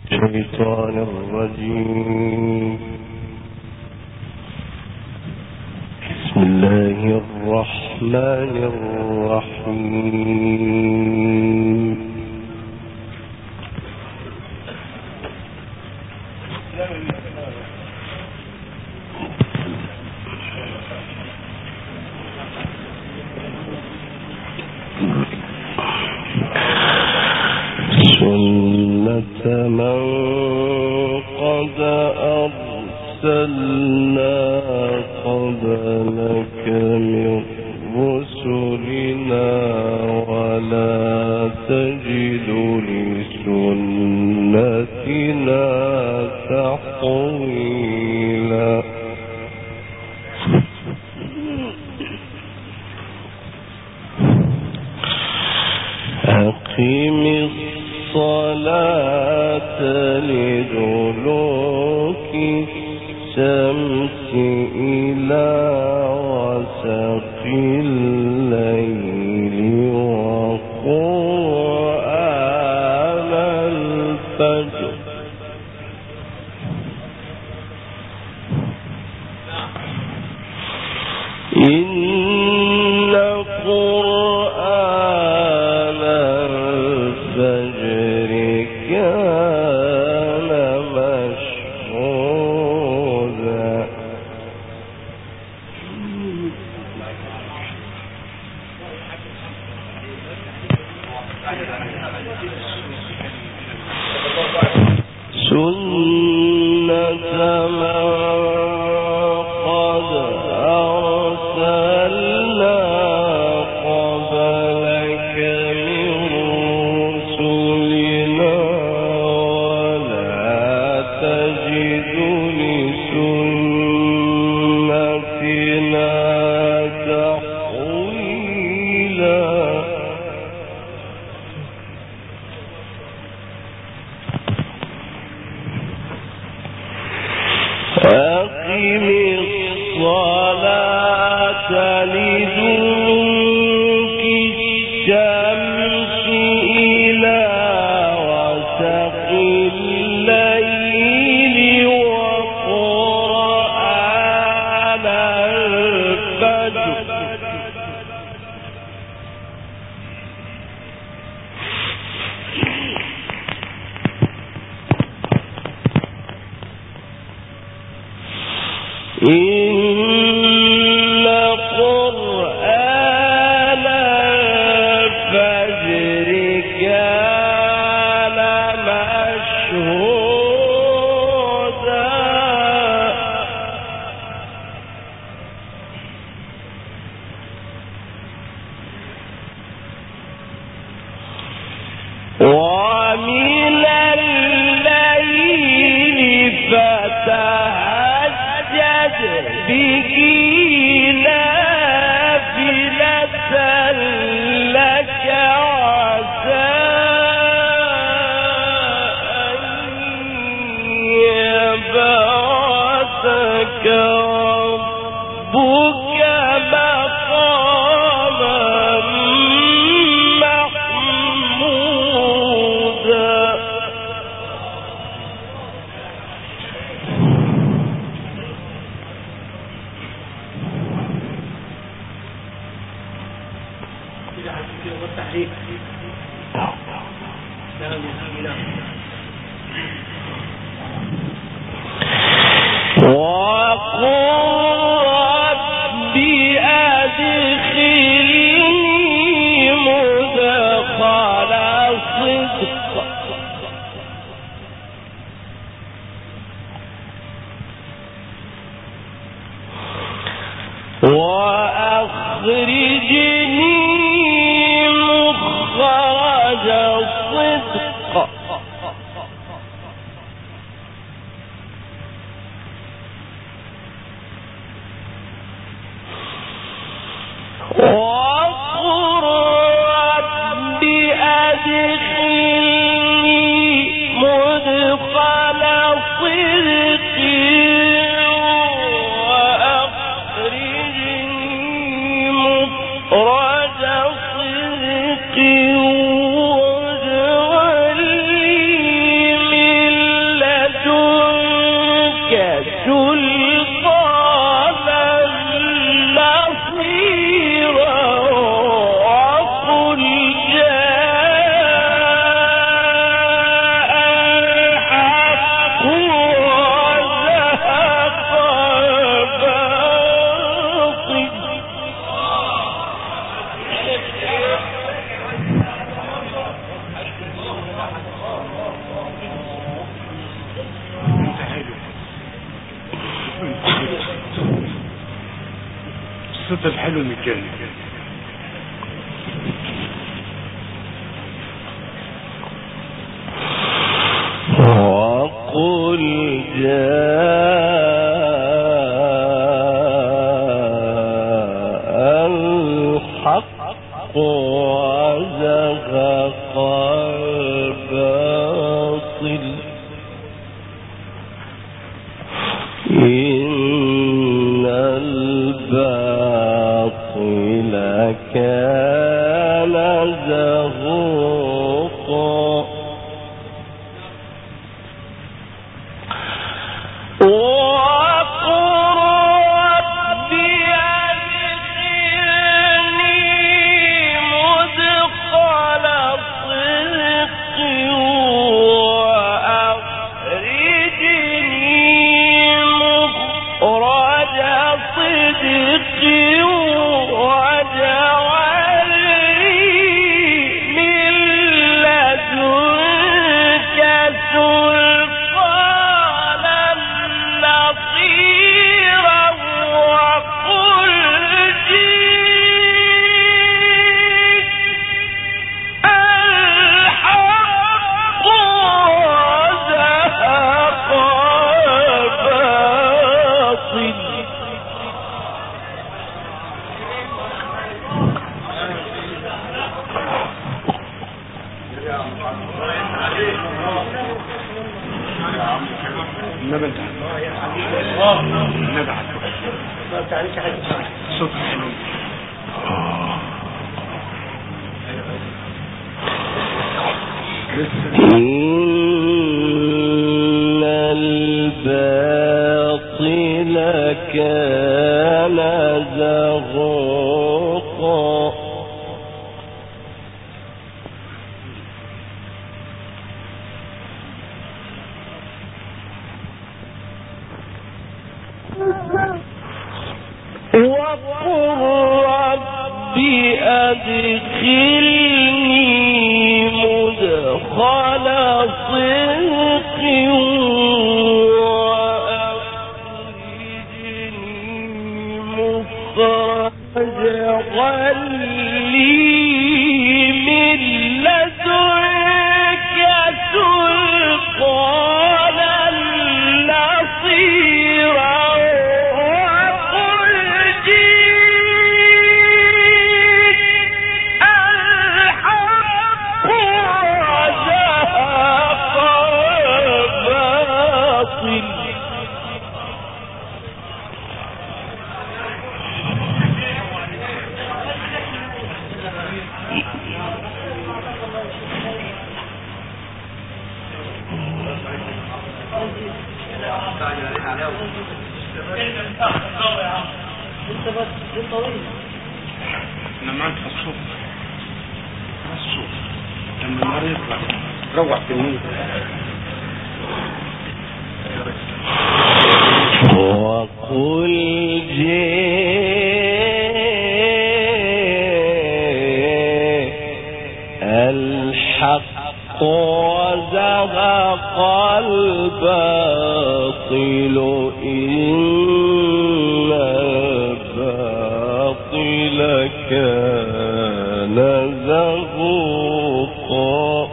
الشيطان الرجيم بسم الله الرحمن الرحيم سنة من قد أرسلنا قبلك من رسلنا ولا تجد لسنتنا تحويلا أقم الصلاة لدلوك الشمس إلى غسق الليل وقرآن الفجر إن قرآن الفجر كان مشهودا سنة من قد أرسلنا قبلك من رسلنا ولا تجد لسنتنا تحويلا أقم الصلاة لدلوك الشمس إلى غسق الليل وقرآن الفجر إن قرآن الفجر كان مشهودا ومن الليل فتهجد به نافلة لك عسى أن يبعثك ربك مقاما محمودا وقل رب أدخلني مدخل صدق وأخرجني مخرج صدق وقل رب أدخلني مدخل صدق وأخرجني مخرج صدق واجعل الصوت الحلو المجاني وقل جاء الحق وزهق الباطل إن الباطل كان زهوقا وقل رب أدخلني مدخل صدق وأخرجني مخرج صدق واجعل لي من لدنك سلطانا نصيرا وقل جئت الحق وزهق الباطل النبي انت النبي الصوت الحلو لسه إن الباطل كان زهوقا وقل رب أدخلني مدخل صدق وأخرجني مخرج غلي من لدنك سلطانا نصيرا وقل جئت الحق وزهق الباطل انا معاك في الصوت الصوت لما النهار يطلع روح في النور وقل جاء الحق وزهق الباطل إن الباطل كان زهوقا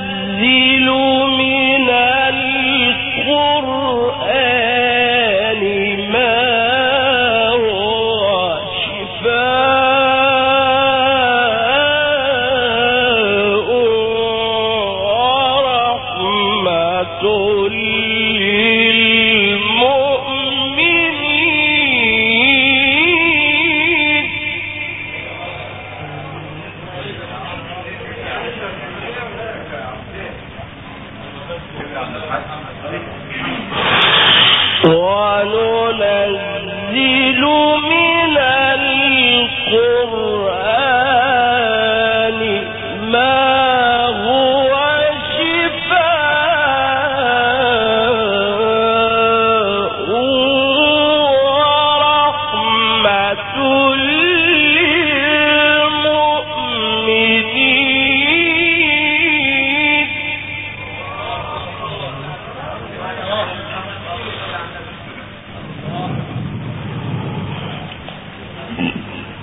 وننزل من القرآن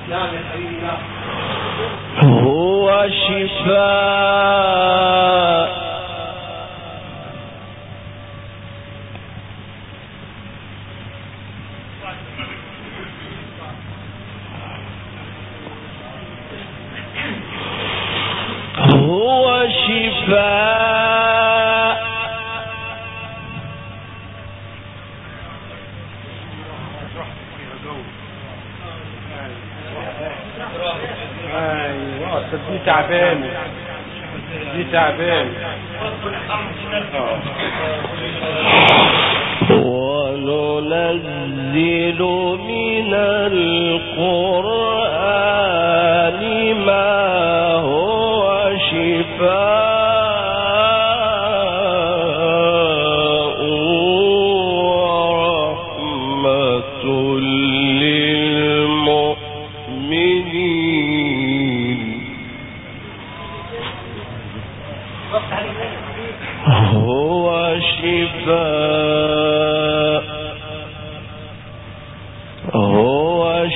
هو شفاء هو شفاء ايوه طب دي تعبان دي تعبان وننزل من القرآن ما هو شفاء ورحمة للمؤمنين هو شفاء هو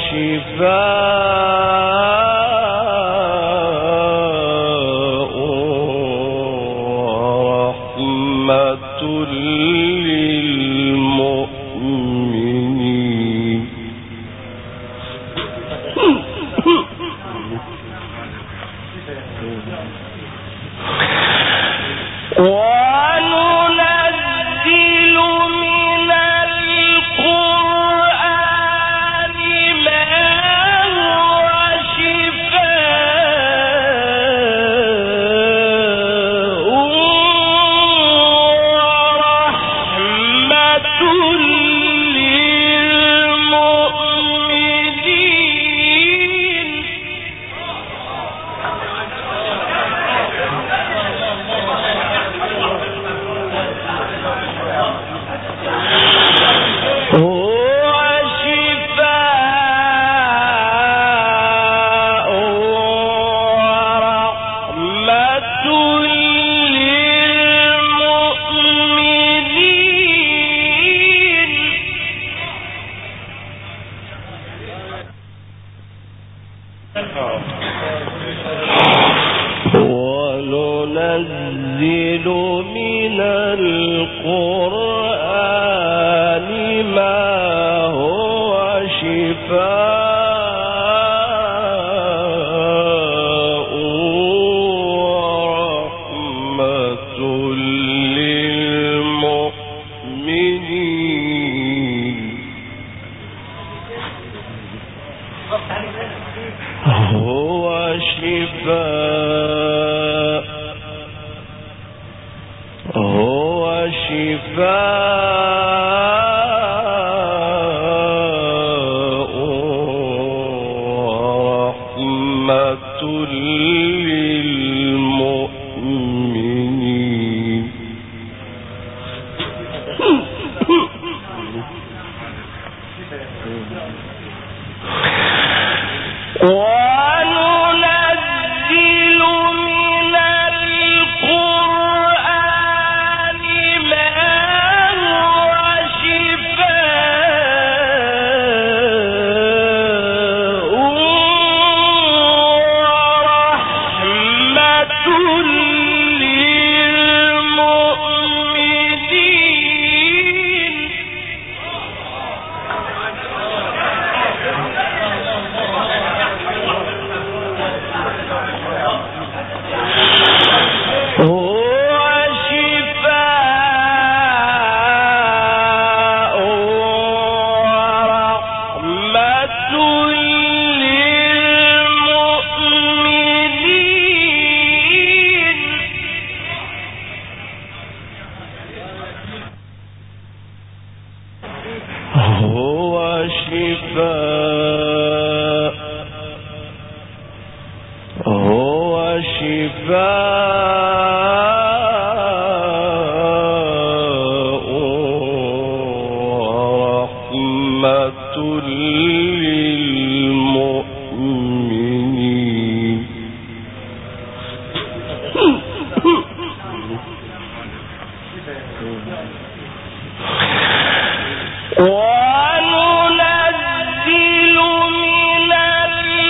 شفاء ورحمة للمؤمنين وننزل من القرآن ما هو شفاء ورحمة للمؤمنين هو شفاء ورحمة للمؤمنين وننزل من القرآن ما هو شفاء ورحمة للمؤمنين هو شفاء هو شفاء ورحمة للمؤمنين وننزل من القرآن ما هو شفاء ورحمة للمؤمنين هو شفاء ورحمة للمؤمنين هو شفاء هو شفاء ورحمة للمؤمنين وننزل من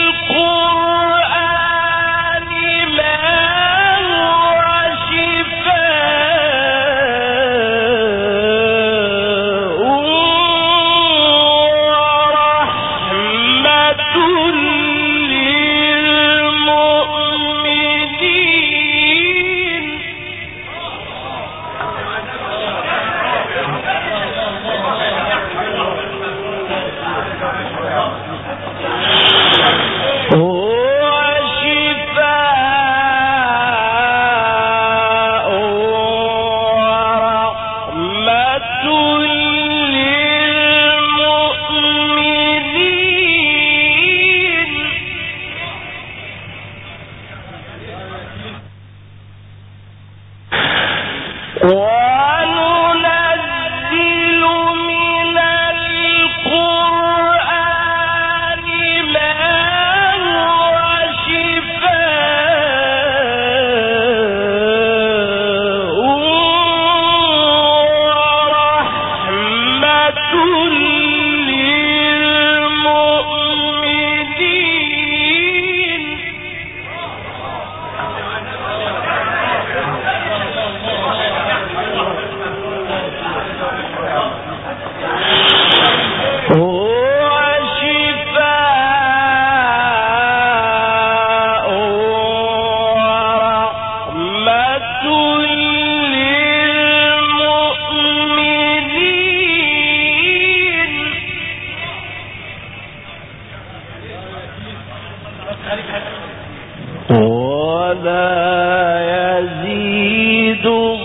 ولا يزيد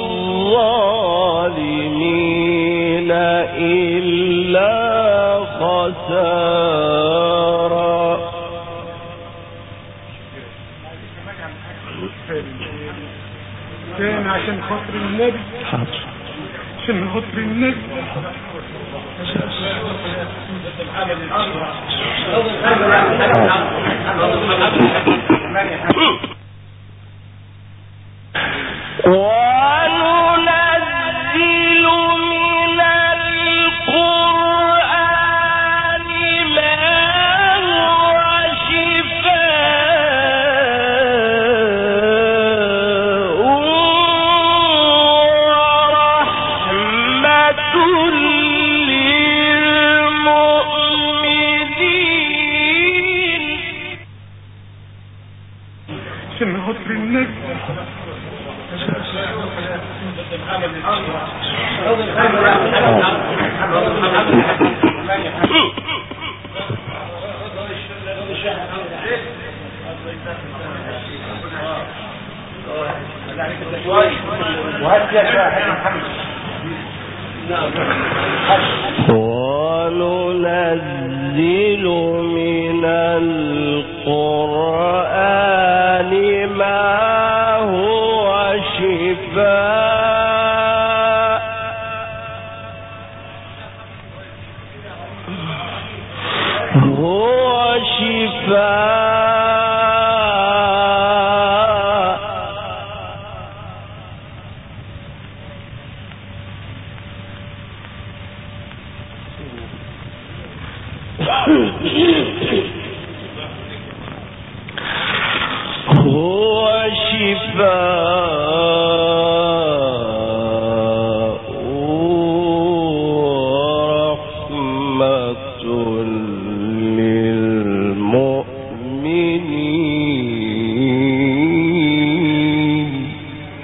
الظالمين إلا خسارا تاني عشان خاطر النبي حاضر عشان خاطر النبي وننزل من القرآن ما هو شفاء ورحمة للمؤمنين عشان خاطر النبي وننزل من القرآن ما هو شفاء هو شفاء هو شفاء ورحمة للمؤمنين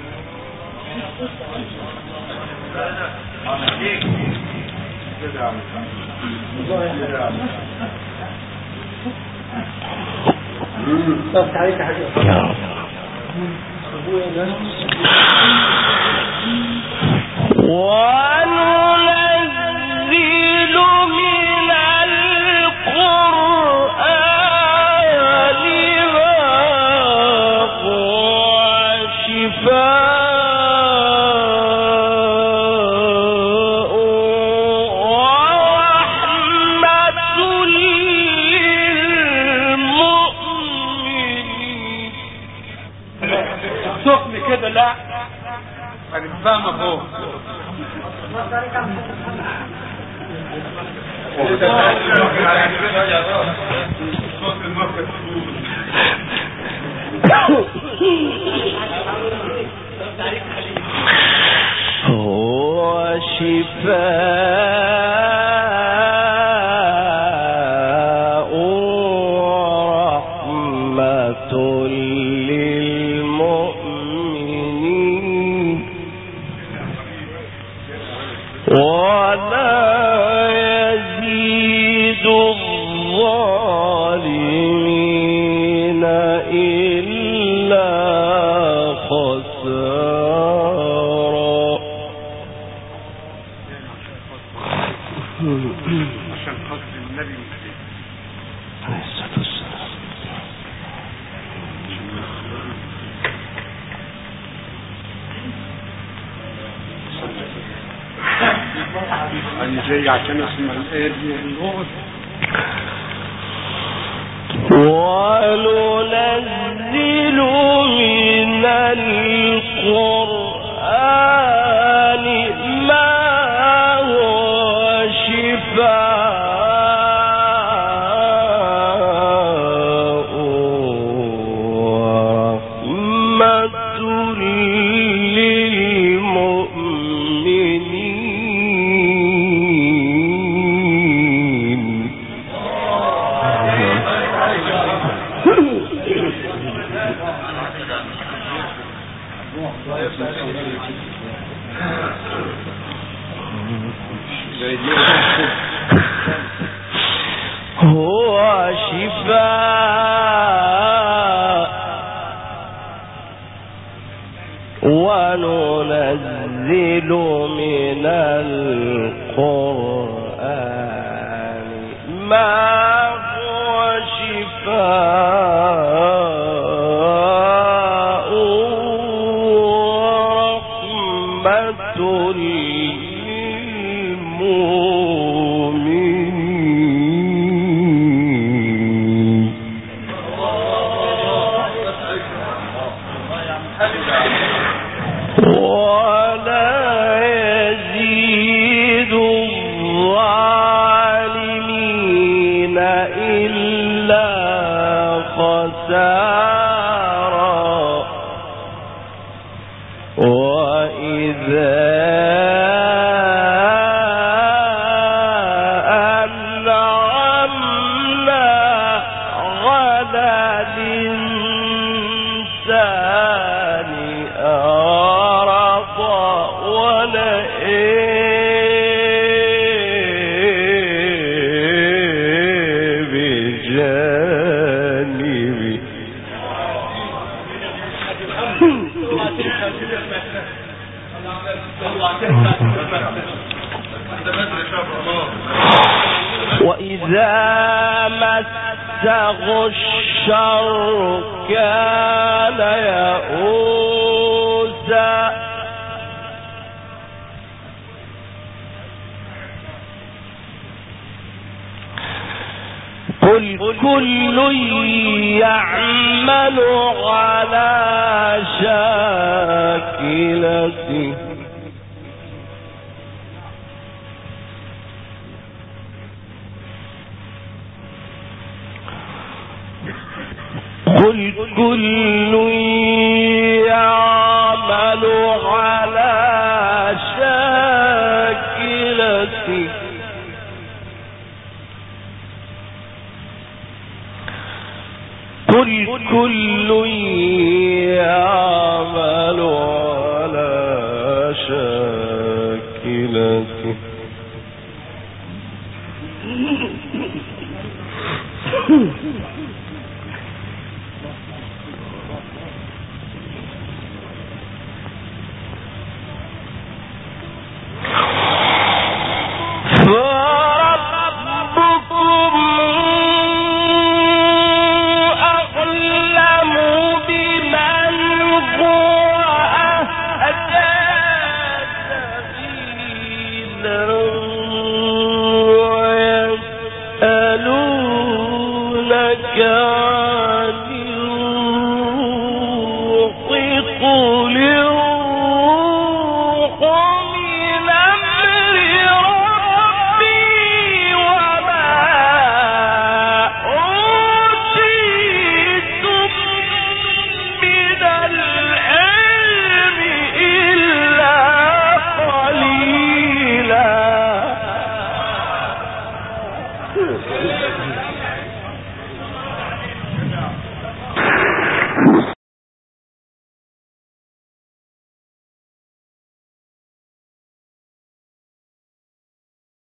يا رب وننزل من القرآن ما هو شفاء ورحمة للمؤمنين سخن كده لا هنفهمك اهو هو شفاء ورحمة للمؤمنين ولا يزيد الظالمين إلا خسارا عشان خاطر النبي عليه الصلاة والسلام انا جاي عشان اسمع الايه دي ونقعد وننزل من القرآن ما هو شفاء ورحمة للمؤمنين هو شفاء وننزل من القرآن ما هو شفاء ورحمة للمؤمنين ولا يزيد الظالمين إلا خسارا وإذا أنعمنا على الإنسان أعرض ونئ بجانبه وإذا مسه الشر كان يئوسا قل كل يعمل على شاكلته قل كل يعمل على شاكلته قل كل يعمل على شاكلته فربكم أعلم بمن هو أهدى سبيلا ويسألونك عن الروح قل الروح من أمر ربي وما أوتيتم من العلم إلا قليلا